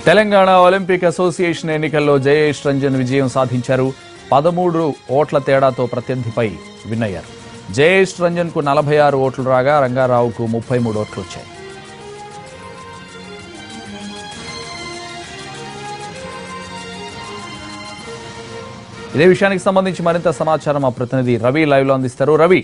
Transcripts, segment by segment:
Telangana Olympic association ఎన్నికల్లో జయేష్ రంజన్ విజయం సాధించారు పదమూడు ఓట్ల తేడాతో ప్రత్యర్థిపై విన్నయ్యారు జయేష్ రంజన్ కు నలభై ఆరు ఓట్లు రాగా రంగారావుకు ముప్పై మూడు ఓట్లు వచ్చాయి ఇదే విషయానికి సంబంధించి మరింత సమాచారం మా ప్రతినిధి రవి లైవ్ లో అందిస్తారు రవి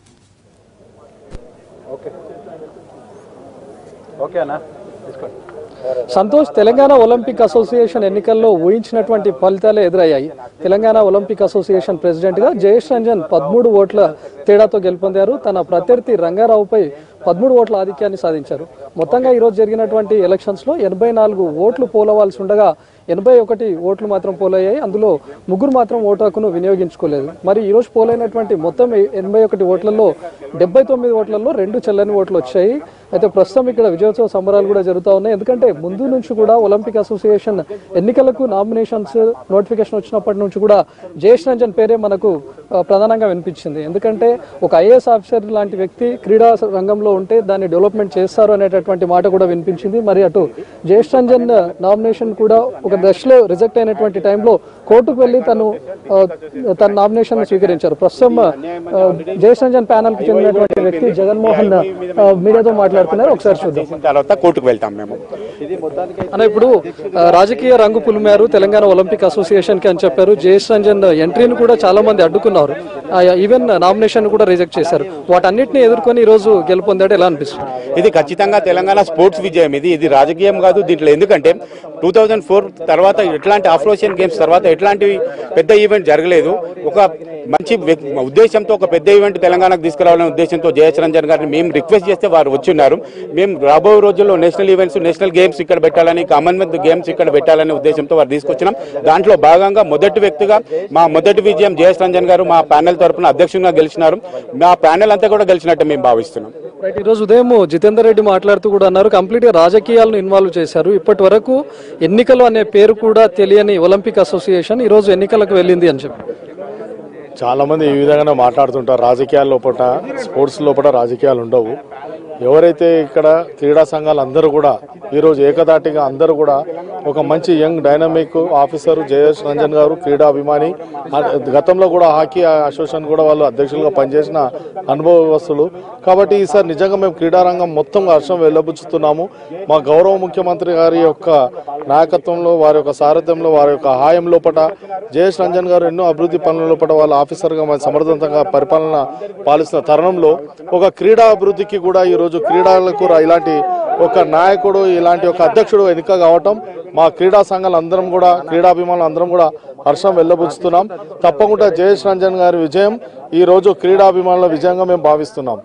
సంతోష్ తెలంగాణ ఒలింపిక్ అసోసియేషన్ ఎన్నికల్లో ఊహించినటువంటి ఫలితాలే ఎదురయ్యాయి తెలంగాణ ఒలింపిక్ అసోసియేషన్ ప్రెసిడెంట్ గా జయేష్ రంజన్ పదమూడు ఓట్ల తేడాతో గెలుపొందారు తన ప్రత్యర్థి రంగారావుపై పదమూడు ఓట్ల ఆధిక్యాన్ని సాధించారు మొత్తంగా ఈరోజు జరిగినటువంటి ఎలక్షన్స్ లో ఎనభై నాలుగు ఓట్లు పోలవలసి ఉండగా ఎనభై ఒకటి ఓట్లు మాత్రం పోలయ్యాయి అందులో ముగ్గురు మాత్రం ఓటు హక్కును వినియోగించుకోలేదు మరి ఈ రోజు పోలైనటువంటి మొత్తం ఎనభై ఒకటి ఓట్లలో డెబ్బై తొమ్మిది ఓట్లలో రెండు చెల్లని ఓట్లు వచ్చాయి అయితే ప్రస్తుతం ఇక్కడ విజయోత్సవ సంబరాలు కూడా జరుగుతూ ఉన్నాయి ఎందుకంటే ముందు నుంచి కూడా ఒలింపిక్ అసోసియేషన్ ఎన్నికలకు నామినేషన్స్ నోటిఫికేషన్ వచ్చినప్పటి నుంచి కూడా జయేష్ రంజన్ పేరే మనకు ఆ, ప్రధానంగా వినిపించింది ఎందుకంటే ఒక ఐఏఎస్ ఆఫీసర్ లాంటి వ్యక్తి క్రీడా రంగంలో ఉంటే దాన్ని డెవలప్మెంట్ చేస్తారు అనేటటువంటి మాట కూడా వినిపించింది మరి అటు జయేష్ రంజన్ నామినేషన్ కూడా ఒక దశలో రిజెక్ట్ అయినటువంటి టైంలో కోర్టుకు వెళ్ళి తను ఆ, తన నామినేషన్ స్వీకరించారు ప్రస్తుతం ఆ, జయేష్ రంజన్ ప్యానల్ కు చెందినటువంటి వ్యక్తి జగన్మోహన్ ఆ, మీడియాతో మాట్లాడుతున్నారు ఒకసారి చూద్దాం చేసిన తర్వాత కోర్టుకు వెళ్తాం మేము అన్న ఇప్పుడు ఆ, రాజకీయ రంగు పులిమారు తెలంగాణ ఒలింపిక్ అసోసియేషన్ కి అని చెప్పారు జయేష్ రంజన్ ఎంట్రీని కూడా చాలా మంది అడ్డుకున్నారు ఆ, ఈవెన్ నామినేషన్ కూడా రిజెక్ట్ చేశారు వాటన్నిటిని ఎదుర్కొని ఈ రోజు గెలుపొందాడు ఎలా అనిపిస్తుంది ఇది ఖచ్చితంగా తెలంగాణ స్పోర్ట్స్ విజయం ఇది ఇది రాజకీయం కాదు దీంట్లో ఎందుకంటే టూ థౌజండ్ ఫోర్ తర్వాత ఎట్లాంటి ఆఫ్రోషియన్ గేమ్స్ తర్వాత ఎట్లాంటి పెద్ద ఈవెంట్ జరగలేదు ఒక మంచి వ్యక్- ఉద్దేశంతో ఒక పెద్ద ఈవెంట్ తెలంగాణకు తీసుకురావాలనే ఉద్దేశంతో జయేష్ రంజన్ గారిని మేము రిక్వెస్ట్ చేస్తే వారు వచ్చిన్నారు మేము రాబోయే రోజుల్లో నేషనల్ ఈవెంట్స్ నేషనల్ గేమ్స్ ఇక్కడ పెట్టాలని కామన్వెల్త్ గేమ్స్ ఇక్కడ పెట్టాలనే ఉద్దేశంతో వారు తీసుకొచ్చినాం దాంట్లో భాగంగా మొదటి వ్యక్తిగా మా మొదటి విజయం జయేష్ రంజన్ గారు మా ప్యానెల్ తరపున అధ్యక్షునిగా గెలిచినారు మా ప్యానెల్ అంతా కూడా గెలిచినట్టు మేము భావిస్తున్నాం రైట్ ఈ రోజు ఉదయం జితేందర్ రెడ్డి మాట్లాడుతూ కూడా అన్నారు కంప్లీట్ గా రాజకీయాలను ఇన్వాల్వ్ చేశారు ఇప్పటి వరకు ఎన్నికలు అనే పేరు కూడా తెలియని ఒలింపిక్ అసోసియేషన్ ఈ రోజు ఎన్నికలకు వెళ్ళింది అని చెప్పి చాలా మంది ఈ విధంగానే మాట్లాడుతుంటారు రాజకీయాల లోపల స్పోర్ట్స్ లోపల రాజకీయాలు ఉండవు ఎవరైతే ఇక్కడ క్రీడా సంఘాలు అందరూ కూడా ఈరోజు ఏకదాటిగా అందరూ కూడా ఒక మంచి young dynamic officer Jayesh Ranjan garu క్రీడా అభిమాని ఆ గతంలో కూడా హాకీ అసోసియేషన్ కూడా వాళ్ళు అధ్యక్షులుగా పనిచేసిన అనుభవస్తులు కాబట్టి ఈసారి నిజంగా మేము క్రీడారంగం మొత్తం హర్షం వెళ్ళబుచ్చుతున్నాము మా గౌరవ ముఖ్యమంత్రి గారి యొక్క నాయకత్వంలో వారి యొక్క సారథ్యంలో వారి యొక్క హాయం లోపల జయేష్ రంజన్ గారు ఎన్నో అభివృద్ధి పనుల లోపల వాళ్ళ ఆఫీసర్గా మరి సమర్థవంతంగా పరిపాలన పాలిస్తున్న తరుణంలో ఒక క్రీడా అభివృద్ధికి కూడా ఈరోజు క్రీడలకు రా- ఇలాంటి ఒక నాయకుడు ఇలాంటి ఒక అధ్యక్షుడు ఎన్నిక కావటం మా క్రీడా సంఘాలు అందరం కూడా క్రీడాభిమానులు అందరం కూడా హర్షం వెళ్ళబుచ్చుతున్నాం తప్పకుండా జయేష్ రంజన్ గారి విజయం ఈ రోజు క్రీడాభిమానుల విజయంగా మేము భావిస్తున్నాం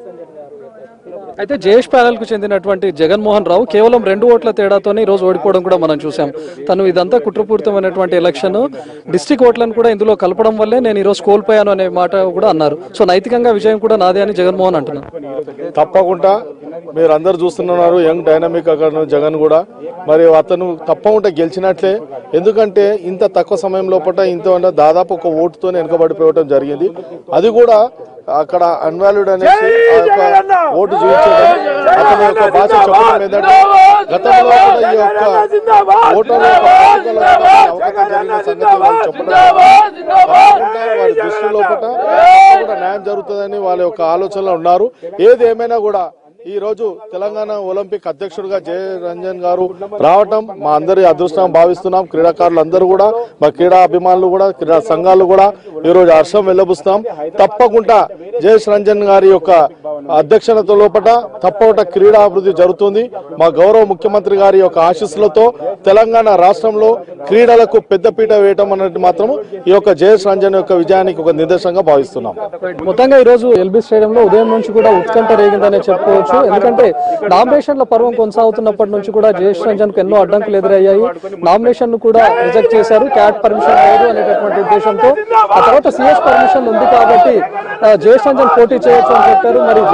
అయితే జయేష్ ప్యానెల్ కు చెందినటువంటి జగన్మోహన్ రావు కేవలం రెండు ఓట్ల తేడాతోనే ఈ రోజు ఓడిపోవడం కూడా మనం చూసాం తను ఇదంతా కుట్రపూరితమైనటువంటి ఎలక్షన్ డిస్టిక్ ఓట్లను కూడా ఇందులో కలపడం వల్లే నేను ఈ రోజు కోల్పోయాను అనే మాట కూడా అన్నారు సో నైతికంగా విజయం కూడా నాదే అని జగన్మోహన్ అంటున్నారు తప్పకుండా మీరు అందరు చూస్తున్నారు యంగ్ డైనమిక్ అక్కడ జగన్ కూడా మరి అతను తప్పకుండా గెలిచినట్లే ఎందుకంటే ఇంత తక్కువ సమయం లోపల ఇంత ఉన్న దాదాపు ఒక ఓటుతో వెనుకబడిపోవడం జరిగింది అది కూడా అక్కడ అన్వాల్యూడ్ అనేసి ఆ యొక్క ఓటు చూపించడం అతని యొక్క భాష చెప్పడం ఏంటంటే గతంలో కూడా ఈ యొక్క ఓటర్ల యొక్క పట్టికలో కూడా అవకాశం జరిగిన సంగతి వాళ్ళు చెప్పడం తప్పకుండా వారి దృష్టి లోపల కూడా న్యాయం జరుగుతుందని వాళ్ళ యొక్క ఆలోచనలో ఉన్నారు ఏది ఏమైనా కూడా ఈ రోజు తెలంగాణ ఒలింపిక్ అధ్యక్షుడిగా జయ రంజన్ గారు రావటం మా అందరి అదృష్టం భావిస్తున్నాం క్రీడాకారులు అందరూ కూడా మా క్రీడా అభిమానులు కూడా క్రీడా సంఘాలు కూడా ఈ రోజు హర్షం వెళ్ళబుస్తాం తప్పకుండా జయేష్ రంజన్ గారి యొక్క అధ్యక్షత లోపల తప్పకుండా క్రీడా అభివృద్ధి జరుగుతుంది మా గౌరవ ముఖ్యమంత్రి గారి యొక్క ఆశీస్సులతో తెలంగాణ రాష్ట్రంలో క్రీడలకు పెద్దపీట వేయటం అన్నట్టు మాత్రం ఈ యొక్క జయేష్ రంజన్ యొక్క విజయానికి ఒక నిదర్శనంగా భావిస్తున్నాం మొత్తంగా ఈ రోజు ఎల్బీ స్టేడియం లో ఉదయం నుంచి కూడా ఉత్కంఠ రేగిందనే చెప్పుకోవచ్చు ఎందుకంటే నామినేషన్ల పర్వం కొనసాగుతున్నప్పటి నుంచి కూడా జయేష్ రంజన్ కు ఎన్నో అడ్డంకులు ఎదురయ్యాయి నామినేషన్ ను కూడా రిజెక్ట్ చేశారు క్యాట్ పర్మిషన్ లేదు అనేటటువంటి ఉద్దేశంతో ఆ తర్వాత సిఎస్ పర్మిషన్ ఉంది కాబట్టి ఆ, జయేష్ రంజన్ పోటీ చేయొచ్చు అని చెప్పారు మరి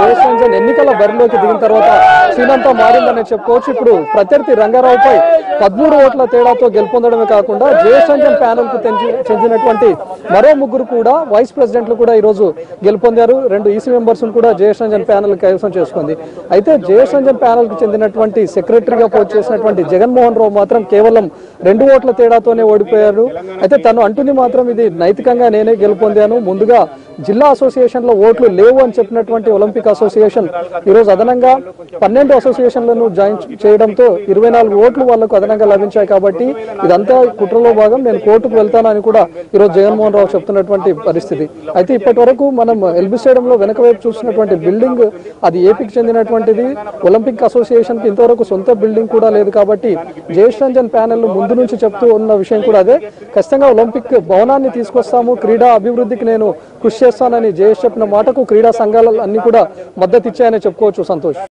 జయేష్ రంజన్ ఎన్నికల బరిలోకి దిగిన తర్వాత సీనంతా మారిందనే చెప్పుకోవచ్చు ఇప్పుడు ప్రత్యర్థి రంగారావుపై పదమూడు ఓట్ల తేడాతో గెలుపొందడమే కాకుండా జయేష్ రంజన్ ప్యానెల్ కు తెంచి- చెందినటువంటి మరో ముగ్గురు కూడా వైస్ ప్రెసిడెంట్లు కూడా ఈ రోజు గెలుపొందారు రెండు ఈసీ మెంబర్స్ కూడా జయేష్ రంజన్ ప్యానెల్ కైవసం చేసుకుంది అయితే జయేష్ రంజన్ ప్యానెల్ కు చెందినటువంటి సెక్రటరీగా పోటీ చేసినటువంటి జగన్మోహన్ రావు మాత్రం కేవలం రెండు ఓట్ల తేడాతోనే ఓడిపోయారు అయితే తను అంటుంది మాత్రం ఇది నైతికంగా నేనే గెలుపొందాను ముందుగా జిల్లా అసోసియేషన్ లో ఓట్లు లేవు అని చెప్పినటువంటి ఒలింపిక్ అసోసియేషన్ ఈ రోజు అదనంగా పన్నెండు అసోసియేషన్లను జాయిన్ చేయడంతో ఇరవై నాలుగు ఓట్లు వాళ్లకు అదనంగా లభించాయి కాబట్టి ఇదంతా కుట్రలో భాగం నేను కోర్టుకు వెళ్తానని కూడా ఈ రోజు జగన్మోహన్ రావు చెప్తున్నటువంటి పరిస్థితి అయితే ఇప్పటి వరకు మనం ఎల్బీ స్టేడియం లో వెనక వైపు చూసినటువంటి బిల్డింగ్ అది ఏపీకి చెందినటువంటిది ఒలింపిక్ అసోసియేషన్ కి ఇంతవరకు సొంత బిల్డింగ్ కూడా లేదు కాబట్టి జయేష్ రంజన్ ప్యానెల్ ముందు నుంచి చెప్తూ ఉన్న విషయం కూడా అదే ఖచ్చితంగా ఒలింపిక్ భవనాన్ని తీసుకొస్తాము క్రీడా అభివృద్ధికి నేను కృషి చేస్తానని జయేష్ చెప్పిన మాటకు క్రీడా సంఘాలు అన్ని కూడా మద్దతు ఇచ్చాయని చెప్పుకోవచ్చు సంతోష్